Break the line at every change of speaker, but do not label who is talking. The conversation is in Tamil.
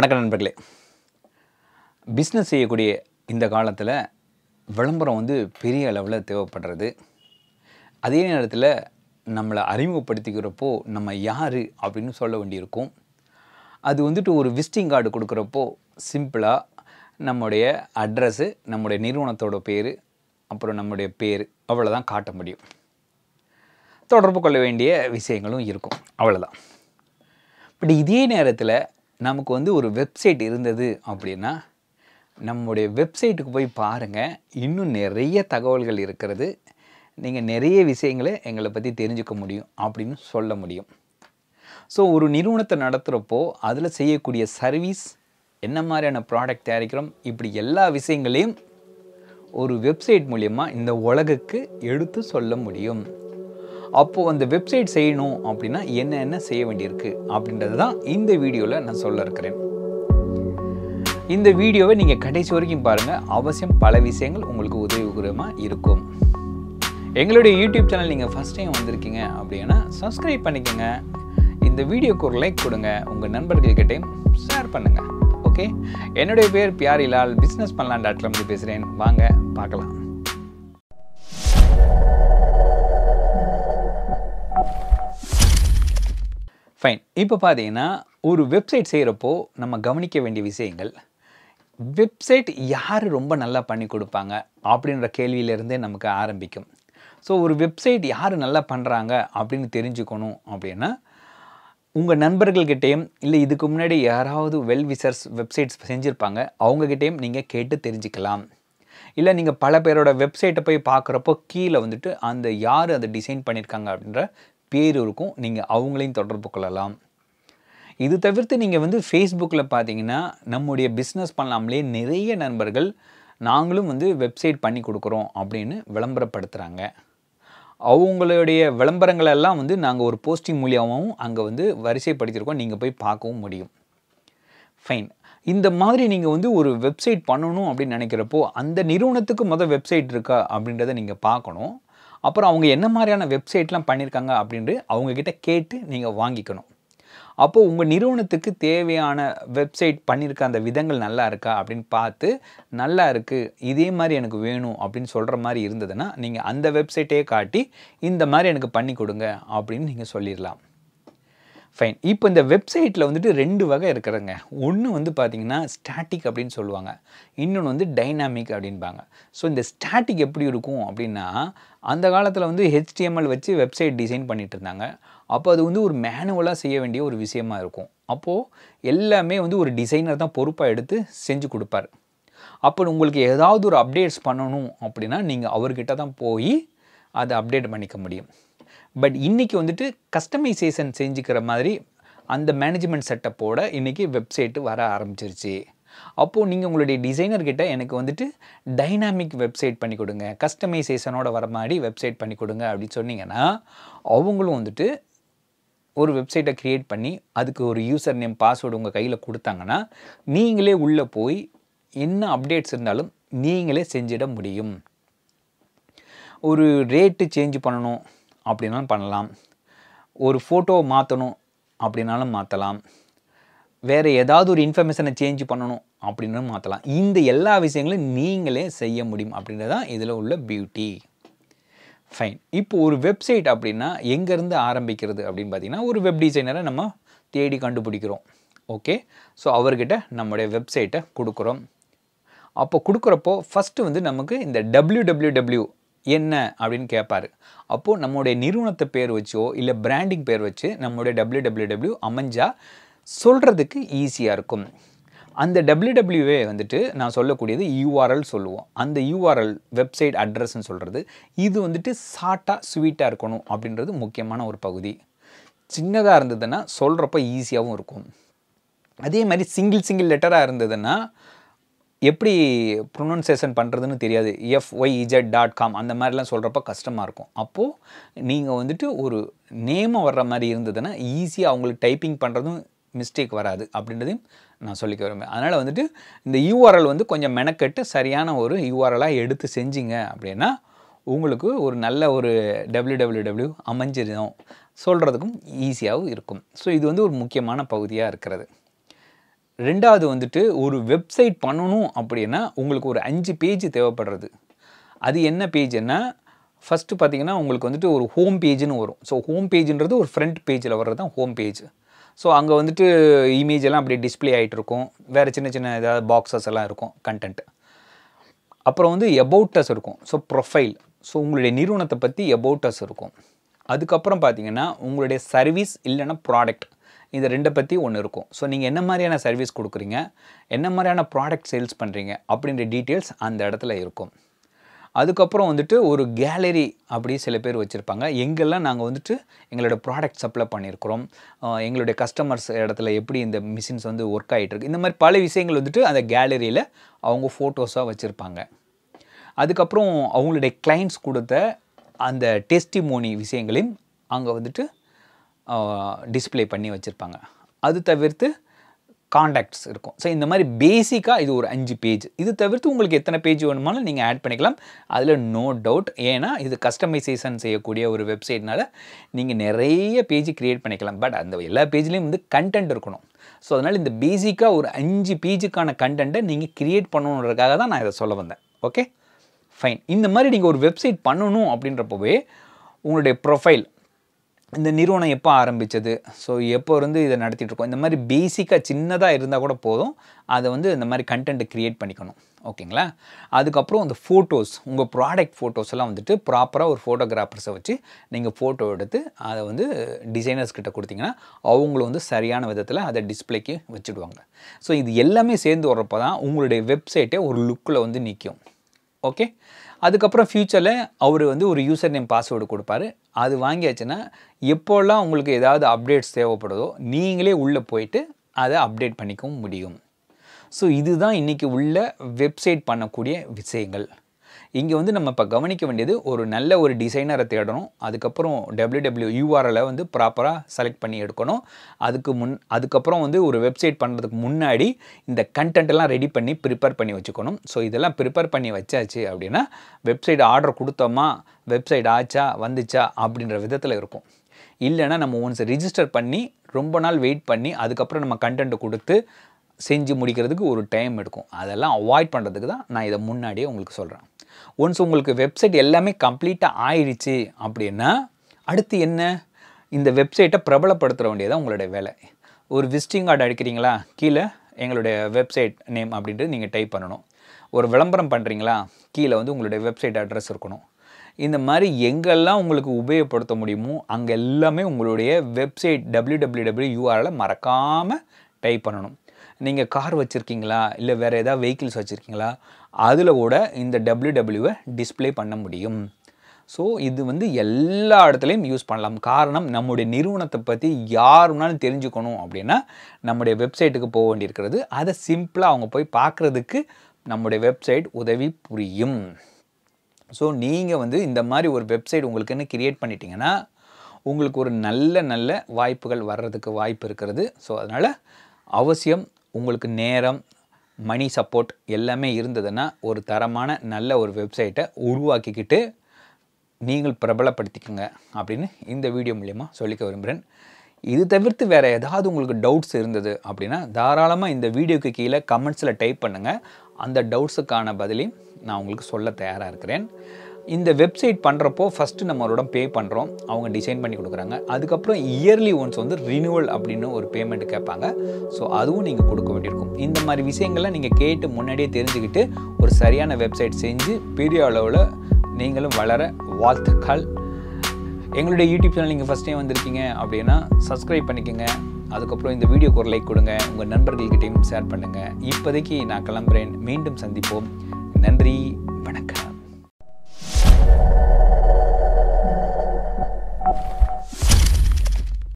வணக்கம் நண்பர்களே பிஸ்னஸ் செய்யக்கூடிய இந்த காலத்தில் விளம்பரம் வந்து பெரிய அளவில் தேவைப்படுறது அதே நேரத்தில் நம்மளை அறிமுகப்படுத்திக்கிறப்போ நம்ம யார் அப்படின்னு சொல்ல வேண்டியிருக்கும் அது வந்துட்டு ஒரு விசிட்டிங் கார்டு கொடுக்குறப்போ சிம்பிளாக நம்முடைய அட்ரஸ்ஸு நம்முடைய நிறுவனத்தோட பேர் அப்புறம் நம்முடைய பேர் அவ்வளோதான் காட்ட முடியும் தொடர்பு கொள்ள வேண்டிய விஷயங்களும் இருக்கும் அவ்வளோதான் பட் இதே நேரத்தில் நமக்கு வந்து ஒரு வெப்சைட் இருந்தது அப்படின்னா நம்முடைய வெப்சைட்டுக்கு போய் பாருங்கள் இன்னும் நிறைய தகவல்கள் இருக்கிறது நீங்கள் நிறைய விஷயங்களை எங்களை பற்றி தெரிஞ்சுக்க முடியும் அப்படின்னு சொல்ல முடியும் ஸோ ஒரு நிறுவனத்தை நடத்துகிறப்போ அதில் செய்யக்கூடிய சர்வீஸ் என்ன மாதிரியான ப்ராடக்ட் தயாரிக்கிறோம் இப்படி எல்லா விஷயங்களையும் ஒரு வெப்சைட் மூலயமா இந்த உலகுக்கு எடுத்து சொல்ல முடியும் அப்போது அந்த வெப்சைட் செய்யணும் அப்படின்னா என்ன என்ன செய்ய வேண்டியிருக்கு அப்படின்றது தான் இந்த வீடியோவில் நான் சொல்ல இருக்கிறேன் இந்த வீடியோவை நீங்கள் கடைசி வரைக்கும் பாருங்கள் அவசியம் பல விஷயங்கள் உங்களுக்கு உதவிகரமாக இருக்கும் எங்களுடைய யூடியூப் சேனல் நீங்கள் ஃபஸ்ட் டைம் வந்திருக்கீங்க அப்படின்னா சப்ஸ்கிரைப் பண்ணிக்கோங்க இந்த வீடியோக்கு ஒரு லைக் கொடுங்க உங்கள் நண்பர்கள்கிட்டையும் ஷேர் பண்ணுங்கள் ஓகே என்னுடைய பேர் பியாரிலால் பிஸ்னஸ் பண்ணலாம் டாட் காம்க்கு பேசுகிறேன் வாங்க பார்க்கலாம் ஃபைன் இப்போ பார்த்தீங்கன்னா ஒரு வெப்சைட் செய்கிறப்போ நம்ம கவனிக்க வேண்டிய விஷயங்கள் வெப்சைட் யார் ரொம்ப நல்லா பண்ணி கொடுப்பாங்க அப்படின்ற கேள்வியிலேருந்தே நமக்கு ஆரம்பிக்கும் ஸோ ஒரு வெப்சைட் யார் நல்லா பண்ணுறாங்க அப்படின்னு தெரிஞ்சுக்கணும் அப்படின்னா உங்கள் நண்பர்கள்கிட்டையும் இல்லை இதுக்கு முன்னாடி யாராவது வெல் விசர்ஸ் வெப்சைட்ஸ் செஞ்சுருப்பாங்க அவங்கக்கிட்டேயும் நீங்கள் கேட்டு தெரிஞ்சுக்கலாம் இல்லை நீங்கள் பல பேரோட வெப்சைட்டை போய் பார்க்குறப்போ கீழே வந்துட்டு அந்த யார் அதை டிசைன் பண்ணியிருக்காங்க அப்படின்ற பேர் இருக்கும் நீங்கள் அவங்களையும் தொடர்பு கொள்ளலாம் இது தவிர்த்து நீங்கள் வந்து ஃபேஸ்புக்கில் பார்த்தீங்கன்னா நம்முடைய பிஸ்னஸ் பண்ணலாமலே நிறைய நண்பர்கள் நாங்களும் வந்து வெப்சைட் பண்ணி கொடுக்குறோம் அப்படின்னு விளம்பரப்படுத்துகிறாங்க அவங்களுடைய விளம்பரங்களெல்லாம் வந்து நாங்கள் ஒரு போஸ்டிங் மூலியமாகவும் அங்கே வந்து வரிசைப்படுத்தியிருக்கோம் நீங்கள் போய் பார்க்கவும் முடியும் ஃபைன் இந்த மாதிரி நீங்கள் வந்து ஒரு வெப்சைட் பண்ணணும் அப்படின்னு நினைக்கிறப்போ அந்த நிறுவனத்துக்கு மொதல் வெப்சைட் இருக்கா அப்படின்றத நீங்கள் பார்க்கணும் அப்புறம் அவங்க என்ன மாதிரியான வெப்சைட்லாம் பண்ணியிருக்காங்க அப்படின்ட்டு அவங்கக்கிட்ட கேட்டு நீங்கள் வாங்கிக்கணும் அப்போது உங்கள் நிறுவனத்துக்கு தேவையான வெப்சைட் பண்ணியிருக்க அந்த விதங்கள் நல்லா இருக்கா அப்படின்னு பார்த்து நல்லா இருக்குது இதே மாதிரி எனக்கு வேணும் அப்படின்னு சொல்கிற மாதிரி இருந்ததுன்னா நீங்கள் அந்த வெப்சைட்டே காட்டி இந்த மாதிரி எனக்கு பண்ணி கொடுங்க அப்படின்னு நீங்கள் சொல்லிடலாம் ஃபைன் இப்போ இந்த வெப்சைட்டில் வந்துட்டு ரெண்டு வகை இருக்கிறங்க ஒன்று வந்து பார்த்தீங்கன்னா ஸ்டாட்டிக் அப்படின்னு சொல்லுவாங்க இன்னொன்று வந்து டைனாமிக் அப்படின்பாங்க ஸோ இந்த ஸ்டாட்டிக் எப்படி இருக்கும் அப்படின்னா அந்த காலத்தில் வந்து ஹெச்டிஎம்எல் வச்சு வெப்சைட் டிசைன் பண்ணிட்டு இருந்தாங்க அப்போ அது வந்து ஒரு மேனுவலாக செய்ய வேண்டிய ஒரு விஷயமா இருக்கும் அப்போது எல்லாமே வந்து ஒரு டிசைனர் தான் பொறுப்பாக எடுத்து செஞ்சு கொடுப்பார் அப்போ உங்களுக்கு ஏதாவது ஒரு அப்டேட்ஸ் பண்ணணும் அப்படின்னா நீங்கள் அவர்கிட்ட தான் போய் அதை அப்டேட் பண்ணிக்க முடியும் பட் இன்றைக்கி வந்துட்டு கஸ்டமைசேஷன் செஞ்சுக்கிற மாதிரி அந்த மேனேஜ்மெண்ட் செட்டப்போட இன்றைக்கி வெப்சைட்டு வர ஆரம்பிச்சிருச்சு அப்போது நீங்கள் உங்களுடைய டிசைனர்கிட்ட எனக்கு வந்துட்டு டைனாமிக் வெப்சைட் பண்ணி கொடுங்க கஸ்டமைசேஷனோட வர மாதிரி வெப்சைட் பண்ணி கொடுங்க அப்படின்னு சொன்னீங்கன்னா அவங்களும் வந்துட்டு ஒரு வெப்சைட்டை க்ரியேட் பண்ணி அதுக்கு ஒரு யூசர் நேம் பாஸ்வேர்டு உங்கள் கையில் கொடுத்தாங்கன்னா நீங்களே உள்ளே போய் என்ன அப்டேட்ஸ் இருந்தாலும் நீங்களே செஞ்சிட முடியும் ஒரு ரேட்டு சேஞ்ச் பண்ணணும் அப்படின்னாலும் பண்ணலாம் ஒரு ஃபோட்டோ மாற்றணும் அப்படின்னாலும் மாற்றலாம் வேறு ஏதாவது ஒரு இன்ஃபர்மேஷனை சேஞ்ச் பண்ணணும் அப்படின்னு மாற்றலாம் இந்த எல்லா விஷயங்களும் நீங்களே செய்ய முடியும் அப்படின்றது தான் இதில் உள்ள பியூட்டி ஃபைன் இப்போ ஒரு வெப்சைட் அப்படின்னா எங்கேருந்து ஆரம்பிக்கிறது அப்படின்னு பார்த்தீங்கன்னா ஒரு வெப் டிசைனரை நம்ம தேடி கண்டுபிடிக்கிறோம் ஓகே ஸோ அவர்கிட்ட நம்முடைய வெப்சைட்டை கொடுக்குறோம் அப்போ கொடுக்குறப்போ ஃபஸ்ட்டு வந்து நமக்கு இந்த டபிள்யூ டபிள்யூ டபிள்யூ என்ன அப்படின்னு கேட்பாரு அப்போது நம்முடைய நிறுவனத்தை பேர் வச்சோ இல்லை பிராண்டிங் பேர் வச்சு நம்முடைய டபிள்யூ டபிள்யூ டபிள்யூ அமைஞ்சா சொல்கிறதுக்கு ஈஸியாக இருக்கும் அந்த டபிள்யூடபிள்யூவே வந்துட்டு நான் சொல்லக்கூடியது யூஆர்எல் சொல்லுவோம் அந்த யூஆர்எல் வெப்சைட் அட்ரஸ்ன்னு சொல்கிறது இது வந்துட்டு ஷார்ட்டாக ஸ்வீட்டாக இருக்கணும் அப்படின்றது முக்கியமான ஒரு பகுதி சின்னதாக இருந்ததுன்னா சொல்கிறப்ப ஈஸியாகவும் இருக்கும் அதே மாதிரி சிங்கிள் சிங்கிள் லெட்டராக இருந்ததுன்னா எப்படி ப்ரொனன்சியேஷன் பண்ணுறதுன்னு தெரியாது எஃப்ஒய்இஜெட் டாட் காம் அந்த மாதிரிலாம் சொல்கிறப்ப கஷ்டமாக இருக்கும் அப்போது நீங்கள் வந்துட்டு ஒரு நேமாக வர்ற மாதிரி இருந்ததுன்னா ஈஸியாக அவங்களுக்கு டைப்பிங் பண்ணுறதும் மிஸ்டேக் வராது அப்படின்றதையும் நான் சொல்லிக்க விரும்புகிறேன் அதனால் வந்துட்டு இந்த யூஆர்எல் வந்து கொஞ்சம் மெனக்கெட்டு சரியான ஒரு யூஆர்எலாக எடுத்து செஞ்சீங்க அப்படின்னா உங்களுக்கு ஒரு நல்ல ஒரு டபிள்யூ டபிள்யூ டபிள்யூ அமைஞ்சிடும் சொல்கிறதுக்கும் ஈஸியாகவும் இருக்கும் ஸோ இது வந்து ஒரு முக்கியமான பகுதியாக இருக்கிறது ரெண்டாவது வந்துட்டு ஒரு வெப்சைட் பண்ணணும் அப்படின்னா உங்களுக்கு ஒரு அஞ்சு பேஜ் தேவைப்படுறது அது என்ன பேஜ்னா ஃபஸ்ட்டு பார்த்தீங்கன்னா உங்களுக்கு வந்துட்டு ஒரு ஹோம் பேஜ்னு வரும் ஸோ ஹோம் பேஜ்ன்றது ஒரு ஃப்ரண்ட் பேஜில் வர்றது தான் ஹோம் பேஜ் ஸோ அங்கே வந்துட்டு இமேஜ் எல்லாம் அப்படியே டிஸ்ப்ளே ஆகிட்டு இருக்கும் வேறு சின்ன சின்ன ஏதாவது பாக்ஸஸ் எல்லாம் இருக்கும் கண்டென்ட் அப்புறம் வந்து எபவுட்டஸ் இருக்கும் ஸோ ப்ரொஃபைல் ஸோ உங்களுடைய நிறுவனத்தை பற்றி எபவுட்டஸ் இருக்கும் அதுக்கப்புறம் பார்த்தீங்கன்னா உங்களுடைய சர்வீஸ் இல்லைன்னா ப்ராடக்ட் இந்த ரெண்டை பற்றி ஒன்று இருக்கும் ஸோ நீங்கள் என்ன மாதிரியான சர்வீஸ் கொடுக்குறீங்க என்ன மாதிரியான ப்ராடக்ட் சேல்ஸ் பண்ணுறீங்க அப்படின்ற டீட்டெயில்ஸ் அந்த இடத்துல இருக்கும் அதுக்கப்புறம் வந்துட்டு ஒரு கேலரி அப்படி சில பேர் வச்சுருப்பாங்க எங்கெல்லாம் நாங்கள் வந்துட்டு எங்களோட ப்ராடக்ட் சப்ளை பண்ணியிருக்கிறோம் அஹ் எங்களுடைய கஸ்டமர்ஸ் இடத்துல எப்படி இந்த மிஷின்ஸ் வந்து ஒர்க் ஆகிட்டு இருக்கு இந்த மாதிரி பல விஷயங்கள் வந்துட்டு அந்த கேலரியில் அவங்க ஃபோட்டோஸாக வச்சுருப்பாங்க அதுக்கப்புறம் அவங்களுடைய கிளைண்ட்ஸ் கொடுத்த அந்த டெஸ்டிமோனி விஷயங்களையும் அங்கே வந்துட்டு டிஸ்ப்ளே பண்ணி வச்சுருப்பாங்க அது தவிர்த்து காண்டாக்ட்ஸ் இருக்கும் ஸோ இந்த மாதிரி பேசிக்காக இது ஒரு அஞ்சு பேஜ் இது தவிர்த்து உங்களுக்கு எத்தனை பேஜ் வேணுமாலும் நீங்கள் ஆட் பண்ணிக்கலாம் அதில் நோ டவுட் ஏன்னா இது கஸ்டமைசேஷன் செய்யக்கூடிய ஒரு வெப்சைட்னால நீங்கள் நிறைய பேஜ் க்ரியேட் பண்ணிக்கலாம் பட் அந்த எல்லா பேஜ்லேயும் வந்து கண்டென்ட் இருக்கணும் ஸோ அதனால் இந்த பேசிக்காக ஒரு அஞ்சு பேஜுக்கான கண்டென்ட்டை நீங்கள் க்ரியேட் பண்ணணுன்றதுக்காக தான் நான் இதை சொல்ல வந்தேன் ஓகே ஃபைன் இந்த மாதிரி நீங்கள் ஒரு வெப்சைட் பண்ணணும் அப்படின்றப்பவே உங்களுடைய ப்ரொஃபைல் இந்த நிறுவனம் எப்போ ஆரம்பித்தது ஸோ எப்போ இருந்து இதை நடத்திட்டு இருக்கோம் இந்த மாதிரி பேசிக்காக சின்னதாக இருந்தால் கூட போதும் அதை வந்து இந்த மாதிரி கண்டென்ட் க்ரியேட் பண்ணிக்கணும் ஓகேங்களா அதுக்கப்புறம் இந்த ஃபோட்டோஸ் உங்கள் ப்ராடக்ட் ஃபோட்டோஸ் எல்லாம் வந்துட்டு ப்ராப்பராக ஒரு ஃபோட்டோகிராஃபர்ஸை வச்சு நீங்கள் ஃபோட்டோ எடுத்து அதை வந்து டிசைனர்ஸ் கிட்ட கொடுத்தீங்கன்னா அவங்களும் வந்து சரியான விதத்தில் அதை டிஸ்ப்ளேக்கு வச்சுடுவாங்க ஸோ இது எல்லாமே சேர்ந்து வர்றப்போ தான் உங்களுடைய வெப்சைட்டே ஒரு லுக்கில் வந்து நிற்கும் ஓகே அதுக்கப்புறம் ஃப்யூச்சரில் அவர் வந்து ஒரு யூசர் நேம் பாஸ்வேர்டு கொடுப்பாரு அது வாங்கியாச்சுன்னா எப்போல்லாம் உங்களுக்கு ஏதாவது அப்டேட்ஸ் தேவைப்படுதோ நீங்களே உள்ளே போயிட்டு அதை அப்டேட் பண்ணிக்கவும் முடியும் ஸோ இதுதான் இன்றைக்கி உள்ள வெப்சைட் பண்ணக்கூடிய விஷயங்கள் இங்கே வந்து நம்ம இப்போ கவனிக்க வேண்டியது ஒரு நல்ல ஒரு டிசைனரை தேடணும் அதுக்கப்புறம் டபிள்யூ டபிள்யூ யூஆர்எலை வந்து ப்ராப்பராக செலக்ட் பண்ணி எடுக்கணும் அதுக்கு முன் அதுக்கப்புறம் வந்து ஒரு வெப்சைட் பண்ணுறதுக்கு முன்னாடி இந்த கண்டென்ட் எல்லாம் ரெடி பண்ணி ப்ரிப்பேர் பண்ணி வச்சுக்கணும் ஸோ இதெல்லாம் ப்ரிப்பேர் பண்ணி வச்சாச்சு அப்படின்னா வெப்சைட் ஆர்டர் கொடுத்தோமா வெப்சைட் ஆச்சா வந்துச்சா அப்படின்ற விதத்தில் இருக்கும் இல்லைன்னா நம்ம ஒன்ஸ் ரிஜிஸ்டர் பண்ணி ரொம்ப நாள் வெயிட் பண்ணி அதுக்கப்புறம் நம்ம கண்டென்ட் கொடுத்து செஞ்சு முடிக்கிறதுக்கு ஒரு டைம் எடுக்கும் அதெல்லாம் அவாய்ட் பண்ணுறதுக்கு தான் நான் இதை முன்னாடியே உங்களுக்கு சொல்கிறேன் ஒன்ஸ் உங்களுக்கு வெப்சைட் எல்லாமே கம்ப்ளீட்டாக ஆயிடுச்சு அப்படின்னா அடுத்து என்ன இந்த வெப்சைட்டை பிரபலப்படுத்துகிற வேண்டியதான் உங்களுடைய வேலை ஒரு விசிட்டிங் கார்டு அடிக்கிறீங்களா கீழே எங்களுடைய வெப்சைட் நேம் அப்படின்ட்டு நீங்கள் டைப் பண்ணணும் ஒரு விளம்பரம் பண்ணுறீங்களா கீழே வந்து உங்களுடைய வெப்சைட் அட்ரஸ் இருக்கணும் இந்த மாதிரி எங்கெல்லாம் உங்களுக்கு உபயோகப்படுத்த முடியுமோ அங்கே எல்லாமே உங்களுடைய வெப்சைட் டபிள்யூ டபிள்யூ டபிள்யூ யூஆரில் மறக்காமல் டைப் பண்ணணும் நீங்கள் கார் வச்சுருக்கீங்களா இல்லை வேறு ஏதாவது வெஹிக்கிள்ஸ் வச்சுருக்கீங்களா அதில் கூட இந்த டபிள்யூ டபிள்யூவை டிஸ்ப்ளே பண்ண முடியும் ஸோ இது வந்து எல்லா இடத்துலையும் யூஸ் பண்ணலாம் காரணம் நம்முடைய நிறுவனத்தை பற்றி யார் வேணாலும் தெரிஞ்சுக்கணும் அப்படின்னா நம்முடைய வெப்சைட்டுக்கு போக வேண்டியிருக்கிறது அதை சிம்பிளாக அவங்க போய் பார்க்குறதுக்கு நம்முடைய வெப்சைட் உதவி புரியும் ஸோ நீங்கள் வந்து இந்த மாதிரி ஒரு வெப்சைட் உங்களுக்குன்னு கிரியேட் பண்ணிட்டீங்கன்னா உங்களுக்கு ஒரு நல்ல நல்ல வாய்ப்புகள் வர்றதுக்கு வாய்ப்பு இருக்கிறது ஸோ அதனால் அவசியம் உங்களுக்கு நேரம் மணி சப்போர்ட் எல்லாமே இருந்ததுன்னா ஒரு தரமான நல்ல ஒரு வெப்சைட்டை உருவாக்கிக்கிட்டு நீங்கள் பிரபலப்படுத்திக்கோங்க அப்படின்னு இந்த வீடியோ மூலயமா சொல்லிக்க விரும்புகிறேன் இது தவிர்த்து வேறு ஏதாவது உங்களுக்கு டவுட்ஸ் இருந்தது அப்படின்னா தாராளமாக இந்த வீடியோக்கு கீழே கமெண்ட்ஸில் டைப் பண்ணுங்கள் அந்த டவுட்ஸுக்கான பதிலையும் நான் உங்களுக்கு சொல்ல தயாராக இருக்கிறேன் இந்த வெப்சைட் பண்ணுறப்போ ஃபஸ்ட்டு நம்மளோட பே பண்ணுறோம் அவங்க டிசைன் பண்ணி கொடுக்குறாங்க அதுக்கப்புறம் இயர்லி ஒன்ஸ் வந்து ரினியூவல் அப்படின்னு ஒரு பேமெண்ட் கேட்பாங்க ஸோ அதுவும் நீங்கள் கொடுக்க வேண்டியிருக்கும் இந்த மாதிரி விஷயங்கள்லாம் நீங்கள் கேட்டு முன்னாடியே தெரிஞ்சுக்கிட்டு ஒரு சரியான வெப்சைட் செஞ்சு பெரிய அளவில் நீங்களும் வளர வாழ்த்துக்கள் எங்களுடைய யூடியூப் சேனல் நீங்கள் ஃபஸ்ட் டைம் வந்திருக்கீங்க அப்படின்னா சப்ஸ்கிரைப் பண்ணிக்கோங்க அதுக்கப்புறம் இந்த வீடியோக்கு ஒரு லைக் கொடுங்க உங்கள் நண்பர்கள்கிட்டையும் ஷேர் பண்ணுங்கள் இப்போதைக்கு நான் கிளம்புறேன் மீண்டும் சந்திப்போம் நன்றி வணக்கம்